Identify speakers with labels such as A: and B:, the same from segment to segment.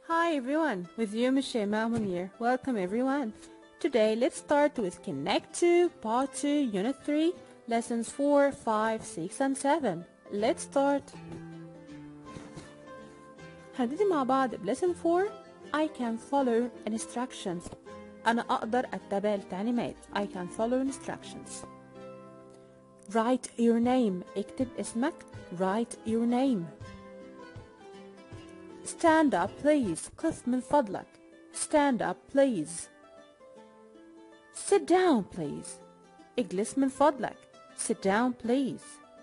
A: Hi everyone, with you Michelle Munir. Welcome everyone. Today let's start with Connect 2, Part 2, Unit 3, Lessons 4, 5, 6 and 7. Let's start. هنبتدي مع بعض ب Lesson 4 I can follow instructions أنا أقدر أتبع التعليمات I can follow instructions Write your name اكتب اسمك Write your name Stand up please قف من فضلك Stand up please Sit down please اجلس من فضلك Sit down please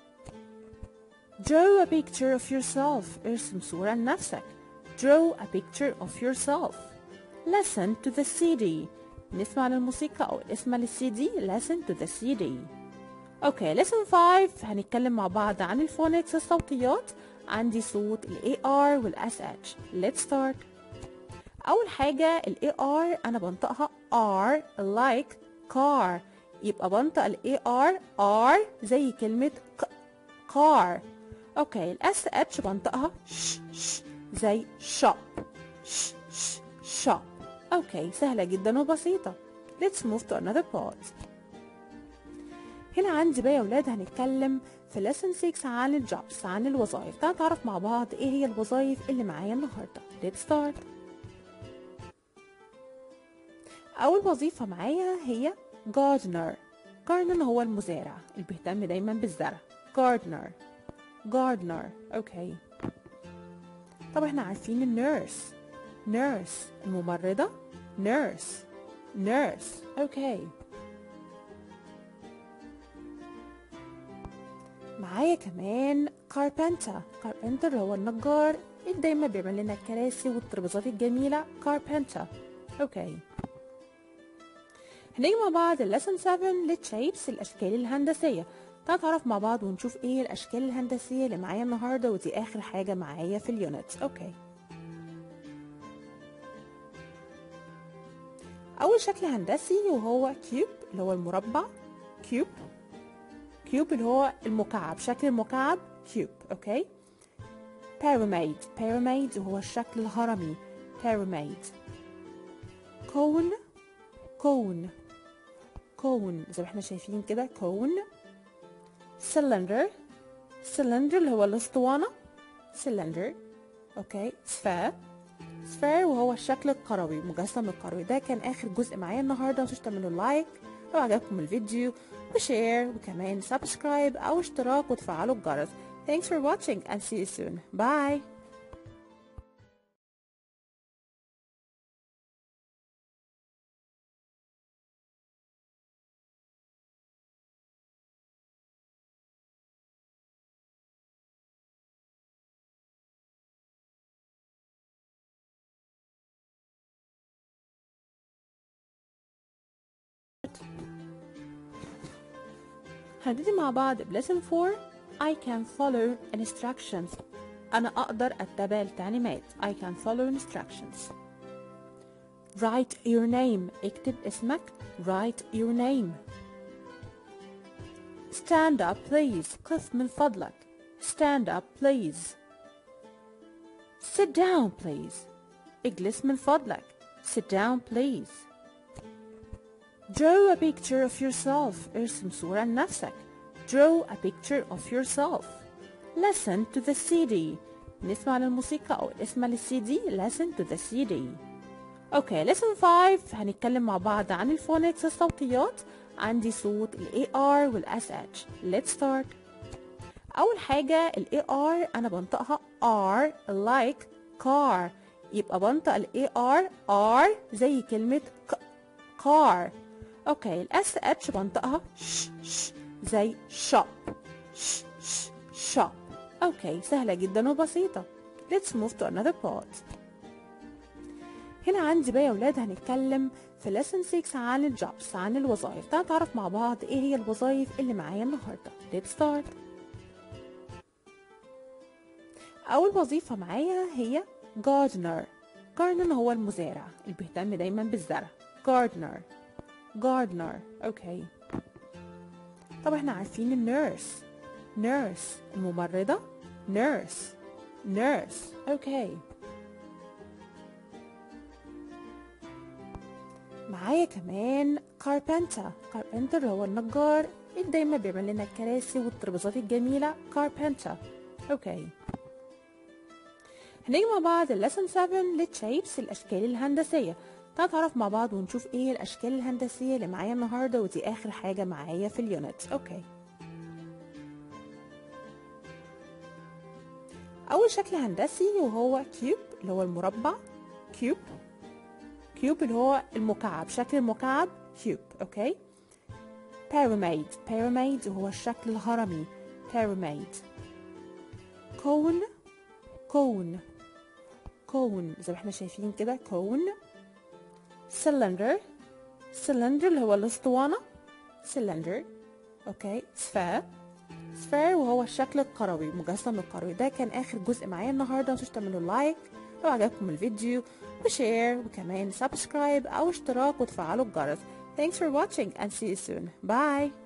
A: Draw a picture of yourself ارسم صورة لنفسك Draw a picture of yourself Listen to the CD نسمع للموسيقى أو اسمع للسي دي Listen to the CD اوكي lesson 5 هنتكلم مع بعض عن الفونكس الصوتيات عندي صوت ال AR وال SH let's start أول حاجة ال AR أنا بنطقها R like car يبقى بنطق ال AR R زي كلمة ك car اوكي ال SH بنطقها ش ش زي shop ش ش shop اوكي سهلة جدا وبسيطة let's move to another part هنا عندي بقى يا ولاد هنتكلم في lesson 6 عن الجوبس عن الوظائف تعالوا نتعرف مع بعض ايه هي الوظائف اللي معايا النهارده let's start اول وظيفه معايا هي gardener gardener هو المزارع اللي بيهتم دايما بالزرع gardener gardener اوكي طب احنا عارفين النيرس نيرس الممرضه نيرس نيرس اوكي معايا كمان كاربنتر كاربنتر هو النجار اللي دايما بيعمل لنا الكراسي والترابيزات الجميلة كاربنتر اوكي هنيجي مع بعض اللسن 7 للشيبس الأشكال الهندسية تعالوا نتعرف مع بعض ونشوف ايه الأشكال الهندسية اللي معايا النهاردة ودي آخر حاجة معايا في اليونت اوكي أول شكل هندسي وهو كيوب اللي هو المربع كيوب كيوب اللي هو المكعب شكل المكعب كيوب اوكي بيراميد بيراميد وهو الشكل الهرمي بيراميد كون كون كون زي ما احنا شايفين كده كون سلندر سلندر اللي هو الاسطوانة سلندر اوكي سفير سفير وهو الشكل الكروي مجسم الكروي ده كان اخر جزء معايا النهارده متنسوش تعملوا لايك لو عجبكم الفيديو وشير وكمان سبسكرايب او اشتراك وتفعلوا الجرس Thanks for watching and see you soon. Bye! هنبتدي مع بعض ب lesson 4 I can follow instructions أنا أقدر أتبع التعليمات I can follow instructions Write your name اكتب اسمك Write your name Stand up please قف من فضلك Stand up please Sit down please اجلس من فضلك Sit down please Draw a picture of yourself ارسم صورة لنفسك Draw a picture of yourself Listen to the CD نسمع للموسيقى أو اسمع للسي دي Listen to the CD اوكي lesson 5 هنتكلم مع بعض عن الفونكس الصوتيات عندي صوت ال AR وال SH let's start أول حاجة ال AR أنا بنطقها R like car يبقى بنطق ال AR R زي كلمة ك car اوكي ال SH بنطقها ش ش زي shop ش ش shop اوكي سهلة جدا وبسيطة let's move to another part هنا عندي بقى يا ولاد هنتكلم في lesson 6 عن الجوبس عن الوظائف تعالوا نتعرف مع بعض ايه هي الوظائف اللي معايا النهارده let's start اول وظيفة معايا هي gardener gardener هو المزارع اللي بيهتم دايما بالزرع gardener gardener اوكي طب احنا عارفين النيرس نيرس الممرضة نيرس نيرس اوكي معايا كمان كاربنتر كاربنتر هو النجار اللي دايما بيعمل لنا الكراسي والترابيزات الجميلة كاربنتر اوكي هنيجي مع بعض الليسن 7 للشيبس الاشكال الهندسية تعالوا نتعرف مع بعض ونشوف ايه الاشكال الهندسية اللي معايا النهاردة ودي اخر حاجة معايا في اليونت اوكي اول شكل هندسي وهو كيوب اللي هو المربع كيوب كيوب اللي هو المكعب شكل المكعب كيوب اوكي بيراميد بيراميد هو الشكل الهرمي بيراميد كون كون كون زي ما احنا شايفين كده كون سلندر سلندر اللي هو الاسطوانة سلندر اوكي سفير سفير وهو الشكل الكروي مجسم الكروي ده كان اخر جزء معايا النهارده متنسوش تعملوا لايك لو عجبكم الفيديو وشير وكمان سبسكرايب او اشتراك وتفعلوا الجرس Thanks for watching and see you soon. Bye!